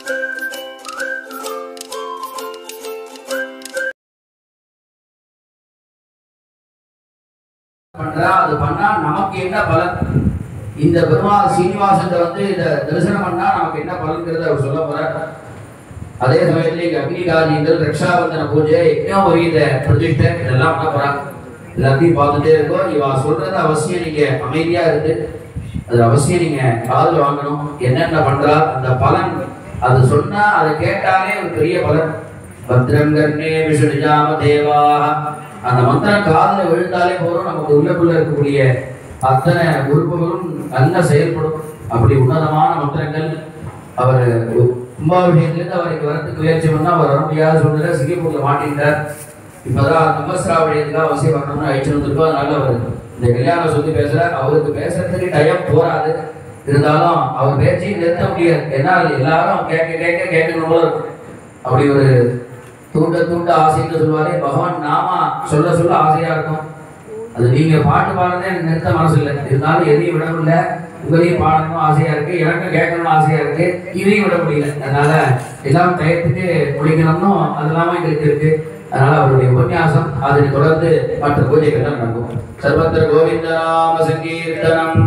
பண்றா அது பண்ணா நமக்கு என்ன பலன் இந்த பெருமாள் சீனிவாசன் வந்து இத தரிசனம் பண்ணா நமக்கு என்ன பலன்கிறத அவர் சொல்ல போறார் அதே சமயத்துல இங்க அக்னிகாரியங்கள் ரக்ஷாபந்தன பூஜை யஜ்ஞம் வரியில பிரதிஷ்டை இதெல்லாம் பண்ண போறாங்க எல்லாத்தையும் பார்த்துட்டே இருக்கோம் இவா சொல்றது அவசியம் நீங்க அமைதியா இருந்து அது அவசியம் நீங்க காதுல வாங்கணும் என்னென்ன பண்றா அந்த பலன் அது சொன்னா அதை கேட்டாலே ஒரு பெரிய பலன் பத்ரங்கர்ணே விஷுஜாம தேவா அந்த மந்திரம் காதுல விழுந்தாலே போதும் நமக்கு உள்ளுக்குள்ள இருக்கக்கூடிய அத்தனை உறுப்புகளும் நல்லா செயல்படும் அப்படி உன்னதமான மந்திரங்கள் அவர் கும்பாபிஷேகத்திலிருந்து அவருக்கு வரத்துக்கு முயற்சி பண்ணா அவர் வர முடியாத சூழ்நிலை சிங்கப்பூர்ல மாட்டிட்டார் இப்பதான் கும்பஸ்ராவணியத்துக்காக அவசியம் வரணும்னு அழிச்சு வந்திருக்கோம் அதனால அவர் இந்த கல்யாணம் சொல்லி பேசுறார் அவருக்கு பேசுறதுக்கு டைம் போராது இருந்தாலும் அவர் பேச்சையும் நிறுத்த முடியாது ஏன்னா அது எல்லாரும் கேட்க கேட்க கேட்கணும் போல இருக்கும் அப்படி ஒரு தூண்ட தூண்ட ஆசைன்னு சொல்லுவாரே பகவான் நாமா சொல்ல சொல்ல ஆசையா இருக்கும் அது நீங்க பாட்டு பாடுறதே எனக்கு நிறுத்த மனசு இல்லை இருந்தாலும் எதையும் விட முடியல உங்களையும் பாடணும் ஆசையா இருக்கு எனக்கும் கேட்கணும்னு ஆசையா இருக்கு இதையும் விட முடியல அதனால எல்லாம் டயத்துக்கு முடிக்கணும்னு அது இல்லாம எங்களுக்கு இருக்கு அதனால அவருடைய உபன்யாசம் அதனை தொடர்ந்து மற்ற பூஜைகள் தான் நடக்கும் சர்வத்திர கோவிந்த நாம சங்கீர்த்தனம்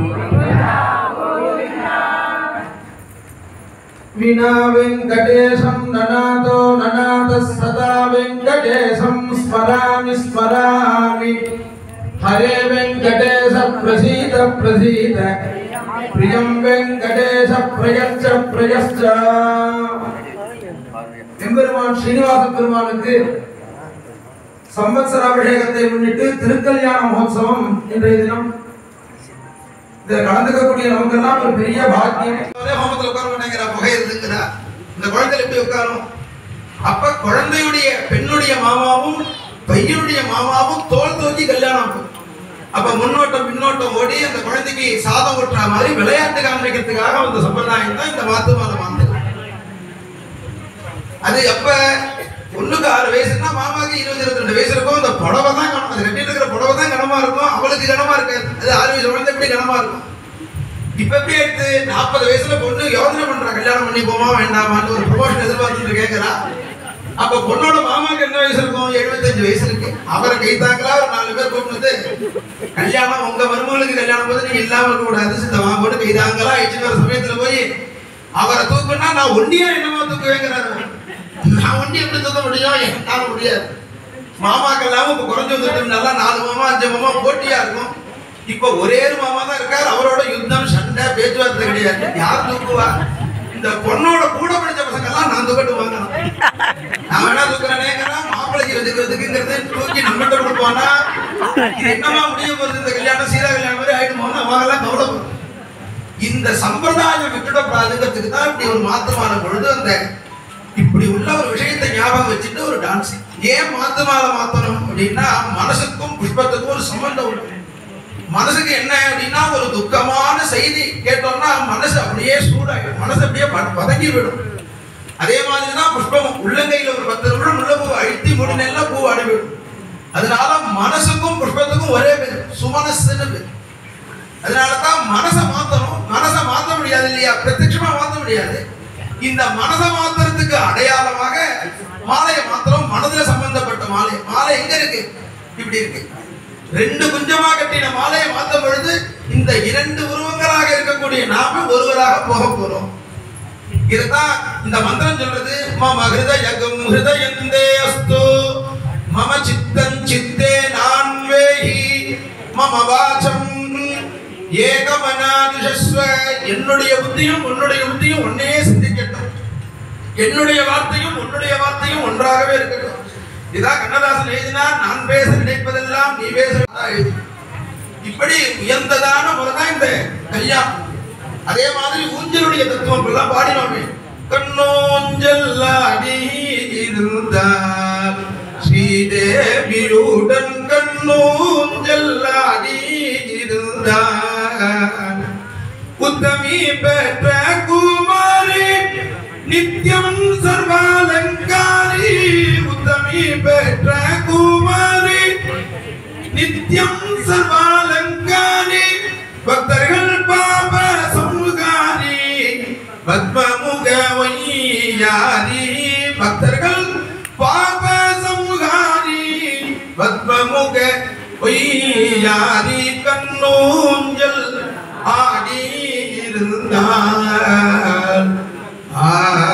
विना वेङ्कटेशं ननातो ननातः सदा वेङ्कटेशं स्मरामि स्मरामि हरे वेङ्कटेश प्रसीद प्रसीद प्रियं वेङ्कटेश प्रयश्च प्रयश्च எம்பெருமான் ஸ்ரீனிவாச பெருமானுக்கு சம்பத்சர அபிஷேகத்தை முன்னிட்டு திருக்கல்யாண மகோத்சவம் இன்றைய தினம் இதில் கலந்துக்கக்கூடிய நமக்கெல்லாம் ஒரு பெரிய பாக்கியம் ஹோமத்தில் உட்கார மாட்டேங்கிற புகை இருக்குங்கிறா இந்த குழந்தைகள் எப்படி உட்காரும் அப்ப குழந்தையுடைய பெண்ணுடைய மாமாவும் பையனுடைய மாமாவும் தோல் தூக்கி கல்யாணம் ஆகும். அப்ப முன்னோட்டம் பின்னோட்டம் ஓடி அந்த குழந்தைக்கு சாதம் ஊட்டுற மாதிரி விளையாட்டு காண்பிக்கிறதுக்காக அந்த சம்பிரதாயம் தான் இந்த மாத்து மாதம் மாந்தம் அது எப்ப பொண்ணுக்கு ஆறு வயசுன்னா மாமாக்கு இருபது இருபத்தி ரெண்டு வயசு இருக்கும் அந்த புடவை தான் கனம் அது கட்டிட்டு இருக்கிற புடவை தான் கனமா இருக்கும் அவளுக்கு கனமா இருக்காது அது ஆறு வயசு குழந்தை எப்படி கனமா இருக்கும் இப்ப எப்படி எடுத்து நாற்பது வயசுல பொண்ணு யோசனை பண்றா கல்யாணம் பண்ணி போமா வேண்டாமான்னு ஒரு ப்ரொமோஷன் எதிர்பார்த்துட்டு கேட்கறா அப்ப பொண்ணோட மாமாக்கு என்ன வயசு இருக்கும் எழுபத்தஞ்சு வயசு இருக்கு அவரை கை தாக்கலா ஒரு நாலு பேர் கூப்பிட்டு கல்யாணம் உங்க மருமகளுக்கு கல்யாணம் போது நீங்க இல்லாம இருக்க கூடாது சித்த மாம்போட்டு கை தாங்கலா ஆயிடுச்சு வர சமயத்துல போய் அவரை தூக்குனா நான் ஒண்டியா என்னமா தூக்குவேங்கிறாரு நான் ஒண்டி எப்படி தூக்க முடியும் என்னால முடியாது மாமாக்கெல்லாம் இப்ப குறைஞ்சு வந்துட்டு நல்லா நாலு மாமா அஞ்சு மாமா போட்டியா இருக்கும் இப்ப ஒரே ஒரு மாமா தான் இருக்கார் அவரோட யுத்தம் சண்டை பேச்சுவார்த்தை கிடையாது யார் தூக்குவா இந்த பொண்ணோட கூட படிச்ச பசங்க எல்லாம் நான் தூக்கட்டு வாங்கணும் நான் வேணா தூக்குறேனேங்கிறான் மாப்பிளைக்கு வச்சுக்கிறதுக்குங்கிறத தூக்கி நம்மகிட்ட கொடுப்பானா இது என்னமா முடிய போகுது இந்த கல்யாணம் சீதா கல்யாணம் மாதிரி ஆயிடுமோன்னு அவங்கெல்லாம் கவலைப்படும் இந்த சம்பிரதாயம் விட்டுடக்கூடாதுங்கிறதுக்கு தான் இப்படி ஒரு மாற்றமான பொழுது அந்த இப்படி உள்ள ஒரு விஷயத்தை ஞாபகம் வச்சுட்டு ஒரு டான்ஸ் ஏன் மாத்தமால மாத்தணும் அப்படின்னா மனசுக்கும் புஷ்பத்துக்கும் ஒரு சம்பந்தம் உண்டு மனசுக்கு என்ன அப்படின்னா ஒரு துக்கமான செய்தி கேட்டோம்னா மனசு அப்படியே சூடாயிடும் மனசு அப்படியே ப- பதங்கி விடும் அதே மாதிரி தான் புஷ்பம் உள்ளங்கையில ஒரு பத்து நிமிஷம் உள்ள பூ அழுத்தி முடினெல்ல பூ அடிவிடும் அதனால மனசுக்கும் புஷ்பத்துக்கும் ஒரே பேர் சுமனசுன்னு பேர் அதனால தான் மனசை மாத்தணும் மனசை மாத்த முடியாது இல்லையா பிரத்யட்சமா மாத்த முடியாது இந்த மனசை மாத்துறதுக்கு அடையாளமாக மாலையை மாத்திரம் மனதுல சம்பந்தப்பட்ட மாலை மாலை எங்க இருக்கு இப்படி இருக்கு ரெண்டு குஞ்சமா கட்டின மாலையை மாத்தும் பொழுது இந்த இரண்டு உருவங்களாக இருக்கக்கூடிய நாம ஒருவராக போக போறோம் இதுதான் இந்த மந்திரம் சொல்றது மம ஹிருதயகம் ஹிருதயந்தே அஸ்து மம சித்தம் சித்தே நான்வேஹி மம வாசம் ஏகமனாதிஷஸ்வ என்னுடைய புத்தியும் உன்னுடைய புத்தியும் ஒன்னே சிந்திக்கட்டும் என்னுடைய வார்த்தையும் உன்னுடைய வார்த்தையும் ஒன்றாகவே இருக்கட்டும் இதான் கண்ணதாசன் எழுதினார் நான் பேச நினைப்பதெல்லாம் நீ பேச வேண்டாம் எழுதி இப்படி உயர்ந்ததான முறைதான் இந்த கல்யாணம் அதே மாதிரி ஊஞ்சலுடைய தத்துவம் எல்லாம் பாடினோமே கண்ணோஞ்சல் ஆடி இருந்தார் ஸ்ரீதேவியுடன் கண்ணோஞ்சல் ஆடி இருந்தார் உத்தமி பெற்ற குமாரி நித்யம் சர்வாலங்காரி உத்தமி பெற்ற குமாரி நித்யம் சர்வாலங்காரி பக்தர்கள் பாப சமுகாரி பத்மமுக பொய்யாரி பக்தர்கள் பாப சமுகாரி பத்மமுக பொய்யாரி கண்ணூஞ்சல் ஆடி இருந்தார் ஆ,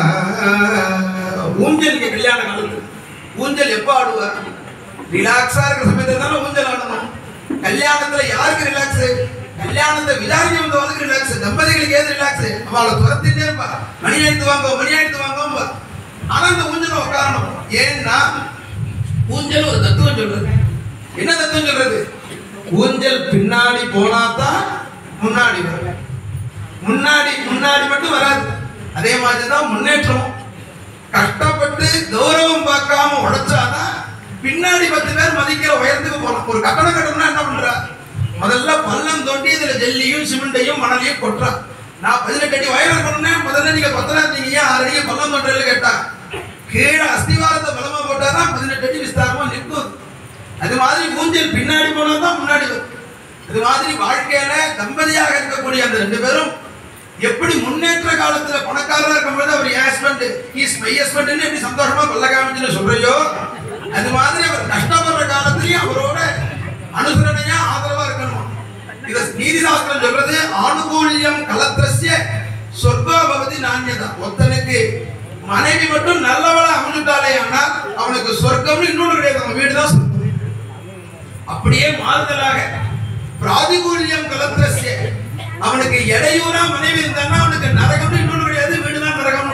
ஊஞ்சல் இங்க கல்யாண காலத்து ஊஞ்சல் எப்ப ஆடுவார் ரிலாக்ஸா இருக்கிற சமயத்துல தானே ஊஞ்சல் ஆடணும் கல்யாணத்துல யாருக்கு ரிலாக்ஸ் கல்யாணத்தை விசாரிக்க வந்தவங்களுக்கு ரிலாக்ஸ் தம்பதிகளுக்கு ஏது ரிலாக்ஸ் அவளை துரத்திட்டே இருப்பா மணி எடுத்து வாங்க மணி எடுத்து வாங்க ஆனா அந்த ஊஞ்சல் உட்காரணும் ஏன்னா ஊஞ்சல் ஒரு தத்துவம் சொல்றது என்ன தத்துவம் சொல்றது ஊஞ்சல் பின்னாடி போனா தான் முன்னாடி வரும் முன்னாடி முன்னாடி மட்டும் வராது அதே மாதிரி தான் முன்னேற்றம் கஷ்டப்பட்டு கௌரவம் பார்க்காம உழைச்சாதான் பின்னாடி பத்து பேர் மதிக்கிற உயரத்துக்கு போகலாம் ஒரு கட்டடம் கட்டணும்னா என்ன பண்றா முதல்ல பள்ளம் தோண்டி இதுல ஜல்லியும் சிமெண்டையும் மணலையும் கொட்டுறா நான் பதினெட்டு அடி உயரம் இருக்கணும்னா முதல்ல நீங்க பத்தனா இருந்தீங்க ஏன் ஆறு அடிக்கு பள்ளம் தோன்றல கேட்டா கீழே அஸ்திவாரத்தை பலமா போட்டாதான் பதினெட்டு அடி விஸ்தாரமா நிற்கும் அது மாதிரி ஊஞ்சல் பின்னாடி போனா தான் முன்னாடி வரும் அது மாதிரி வாழ்க்கையில தம்பதியாக இருக்கக்கூடிய அந்த ரெண்டு பேரும் எப்படி முன்னேற்ற காலத்துல பணக்காரரா இருக்கும்போது அவர் என் ஹஸ்பண்ட் இஸ் மை ஹஸ்பண்ட்னு எப்படி சந்தோஷமா கொல்ல காமிச்சுன்னு சொல்றியோ அது மாதிரி அவர் கஷ்டப்படுற காலத்திலயும் அவரோட அனுசரணையா ஆதரவா இருக்கணும் இத நீதி சாஸ்திரம் சொல்றது ஆனுகூல்யம் கலத்திரஸ்ய சொர்க்கோ பவதி நாண்யதா ஒருத்தனுக்கு மனைவி மட்டும் நல்லவளா அமைஞ்சுட்டாலே ஆனால் அவனுக்கு சொர்க்கம்னு இன்னொன்று கிடையாது அவன் வீடு தான் சொர்க்கம் அப்படியே மாறுதலாக பிராதிகூல்யம் கலத்திரஸ்ய அவனுக்கு இடையூறா மனைவி இருந்தான்னா அவனுக்கு நரகம்னு இன்னொன்று கிடையாது வீடு தான் நரகம்னு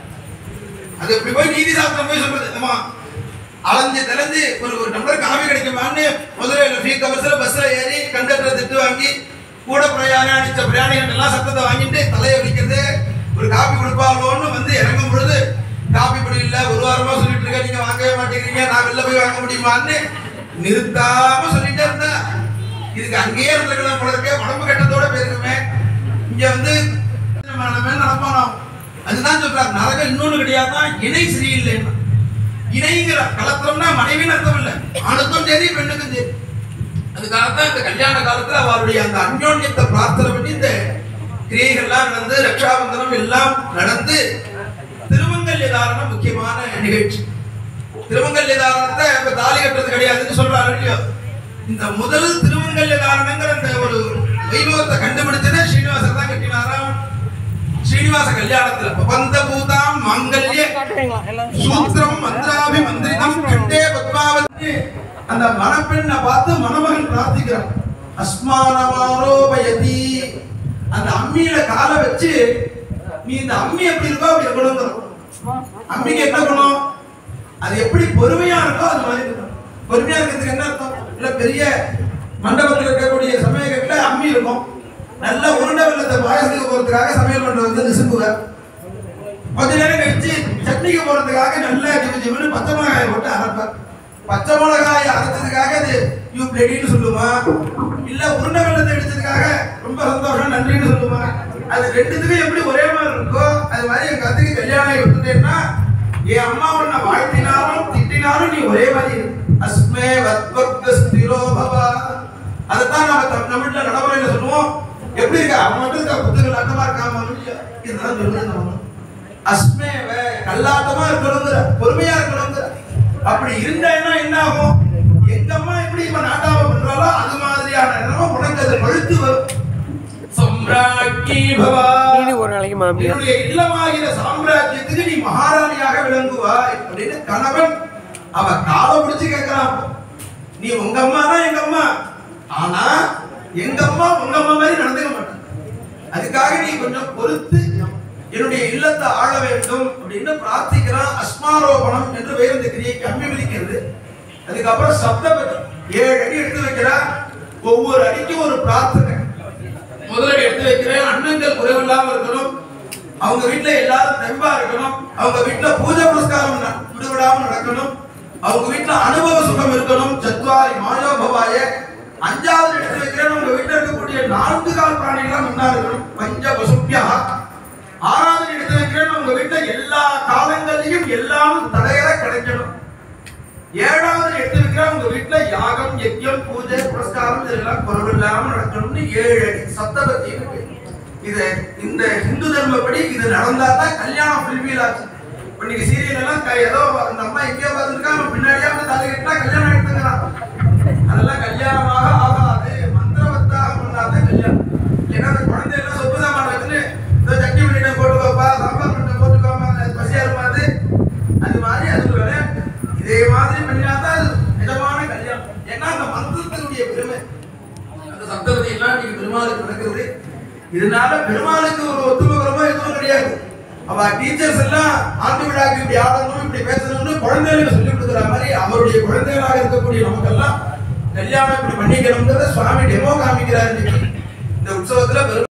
அது இப்படி போய் நீதி சாஸ்திரம் போய் சொல்றது அம்மா அலைஞ்சு தெலைஞ்சு ஒரு ஒரு டம்ளர் காஃபி கிடைக்குமான்னு முதல்ல ஃப்ரீ கவர்ஸ்ல பஸ்ல ஏறி கண்டக்டர் திட்டு வாங்கி கூட பிரயாணம் அடிச்ச பிரயாணிகள் எல்லாம் சத்தத்தை வாங்கிட்டு தலையை வலிக்கிறது ஒரு காபி கொடுப்பாங்களோன்னு வந்து இறங்கும் பொழுது காபி பொடி இல்ல ஒரு வாரமா சொல்லிட்டு இருக்க நீங்க வாங்கவே மாட்டேங்கிறீங்க நான் வெளில போய் வாங்க முடியுமான்னு நிறுத்தாம சொல்லிட்டே இருந்தா இதுக்கு அங்கேயே இருந்திருக்கலாம் போல இருக்கே உடம்பு கட்டத்தோட போயிருக்குமே இங்க வந்து நம்ம நடப்பானோ அதுதான் சொல்றாரு நரகம் இன்னொன்னு கிடையாதான் இணை சரியில்லைன்னா இணைங்கிற கலத்திரம்னா மனைவின்னு அர்த்தம் இல்ல ஆணுக்கும் சரி பெண்ணுக்கும் சரி அதுக்காகத்தான் இந்த கல்யாண காலத்துல அவருடைய அந்த அந்யோன்யத்தை பிரார்த்தனை பண்ணி இந்த கிரியைகள்லாம் நடந்து ரக்ஷாபந்தனம் எல்லாம் நடந்து திருமங்கல்ய தாரணம் முக்கியமான நிகழ்ச்சி திருமங்கல்ய தாரணத்தை இப்ப தாலி கட்டுறது கிடையாதுன்னு சொல்றாரு இல்லையோ இந்த முதல் திருமங்கல்ய தாரணங்கிற இந்த ஒரு வைபவத்தை கண்டுபிடிச்சதே ஸ்ரீனிவாசர் தான் கட்டினாராம் ஸ்ரீனிவாச கல்யாணத்துல பந்த பூதாம் மங்கல்ய சூத்திரம் மந்திராபி மந்திரிதம் கண்டே பத்மாவதி அந்த மணப்பெண்ணை பார்த்து மணமகன் பிரார்த்திக்கிறான் அஸ்மானமாரோபயதி அந்த அம்மியில காலை வச்சு நீ இந்த அம்மி எப்படி இருக்கோ அப்படி இருக்கணும் அம்மிக்கு என்ன குணம் அது எப்படி பொறுமையா இருக்கோ அது மாதிரி இருக்கணும் பொறுமையா இருக்கிறதுக்கு என்ன அர்த்தம் இல்ல பெரிய மண்டபத்தில் இருக்கக்கூடிய சமயக்கட்டுல அம்மி இருக்கும் நல்ல உருண்டை வெள்ளத்தை பாயசத்துக்கு போறதுக்காக சமையல் பண்றது வந்து நிசும்புவார் கொஞ்ச நேரம் கழிச்சு சட்னிக்கு போறதுக்காக நல்ல ஜிமு ஜிமுன்னு பச்சை மிளகாயை போட்டு அரைப்பார் பச்சை மிளகாயை அரைச்சதுக்காக அது யூ பிளேடின்னு சொல்லுமா இல்ல உருண்டை வெள்ளத்தை எடுத்ததுக்காக ரொம்ப சந்தோஷம் நன்றின்னு சொல்லுமா அது ரெண்டுத்துக்கும் எப்படி ஒரே மாதிரி இருக்கோ அது மாதிரி எங்க அத்தைக்கு கல்யாணம் ஆகி விட்டுட்டேன்னா என் அம்மா உன்னை வாழ்த்தினாலும் திட்டினாலும் நீ ஒரே மாதிரி இரு. அஸ்மே வத்வக்த ஸ்திரோ பவா அதைத்தான் நம்ம தமிழ் தமிழ்ல நடைமுறையில சொல்லுவோம் எப்படி இருக்கா அவன் மட்டும் இருக்கா புத்தகங்கள் அர்த்தமா இருக்காம இதுதான் சொல்லுது நம்ம அஸ்மேவ கல்லாட்டமா இருக்கணுங்கிற பொறுமையா இருக்கணுங்கிற அப்படி இருந்தா என்ன ஆகும் எங்க அம்மா எப்படி இப்ப நாட்டாம பண்றாலோ அது மாதிரியான நிலைமை உனக்கு அது பழுத்து வரும் சம்ராட்டி பவா நீதி ஒரு நாளைக்கு மாமியார் என்னுடைய இல்லமாகிற சாம்ராஜ்யத்துக்கு நீ மகாராணியாக விளங்குவாய் அப்படின்னு கணவன் அவ காலை பிடிச்சு கேட்கிறான் நீ உங்க அம்மா தான் எங்க அம்மா ஆனா எங்க அம்மா உங்க அம்மா மாதிரி நடந்துக்க மாட்டாங்க அதுக்காக நீ கொஞ்சம் பொறுத்து என்னுடைய இல்லத்தை ஆள வேண்டும் அப்படின்னு பிரார்த்திக்கிறான் அஸ்மாரோபணம் என்று பெயர் இந்த கிரியைக்கு அம்மி விழிக்கிறது அதுக்கப்புறம் சப்தபதி ஏழு அடி எடுத்து வைக்கிறா ஒவ்வொரு அடிக்கும் ஒரு பிரார்த்தனை முதலடி எடுத்து வைக்கிறேன் அண்ணங்கள் குறைவில்லாம இருக்கணும் அவங்க வீட்டுல எல்லாரும் தெம்பா இருக்கணும் அவங்க வீட்டுல பூஜை புரஸ்காரம் ந- விடுவிடாம நடக்கணும் அவங்க வீட்டுல அனுபவ சுகம் இருக்கணும் சத்வாரி மாயோபவாய அஞ்சாவது எடுத்து வைக்கிறேன் உங்க வீட்டுல இருக்கக்கூடிய நான்கு கால் பிராணிகள்லாம் முன்னா இருக்கணும் பஞ்ச பசுப்பியா ஆறாவது எடுத்து வைக்கிறேன் உங்க வீட்டுல எல்லா காலங்கள்லயும் எல்லாம் தடையற கிடைக்கணும் ஏழாவது எடுத்து வைக்கிறேன் உங்க வீட்டுல யாகம் யஜ்யம் பூஜை புரஸ்காரம் இதெல்லாம் குறவில்லாம நடக்கணும்னு ஏழு அடி சப்தபதி இருக்கு இது இந்த ஹிந்து தர்மப்படி இது நடந்தா தான் கல்யாணம் ஃபுல்ஃபில் ஆச்சு இன்னைக்கு சீரியல் எல்லாம் க- ஏதோ அந்த அம்மா எங்கேயோ பார்த்துருக்கா அவன் பின்னாடியே வந்து தலை கட்டினா கல்யாணம் எடுத்துக்கிறான் அதெல்லாம் கல்யாணமாக ஆகாது மந்திரவத்தாக பண்ணாதான் கல்யாணம் ஏன்னா அந்த குழந்தை எல்லாம் சொப்பு சாமான வச்சுட்டு இந்த சட்னி பண்ணிட்டு போட்டுக்கோப்பா சாம்பார் பண்ணிட்டு போட்டுக்கோமா அது பசியா இருப்பாது அது மாதிரி அது ஒரு விளையாட்டு இதே மாதிரி பண்ணினாதான் அது நிஜமான கல்யாணம் ஏன்னா அந்த மந்திரத்தினுடைய பெருமை அந்த சப்தவதி எல்லாம் நீங்க பெருமாளுக்கு நடக்கிறது இதனால பெருமாளுக்கு ஒரு ஒத்துமைக்கிறமோ எதுவும் கிடையாது அவ டீச்சர்ஸ் எல்லாம் ஆண்டு விழாக்கு இப்படி ஆடணும் இப்படி பேசணும்னு குழந்தைகளுக்கு சொல்லி கொடுக்குற மாதிரி அவருடைய குழந்தைகளாக இருக்கக்கூடிய நமக்கெல்லாம் கல்யாணம் இப்படி பண்ணிக்கணுங்கிறத சுவாமி டெமோ காமிக்கிறார் இன்னைக்கு. இந்த உற்சவத்துல பெரும்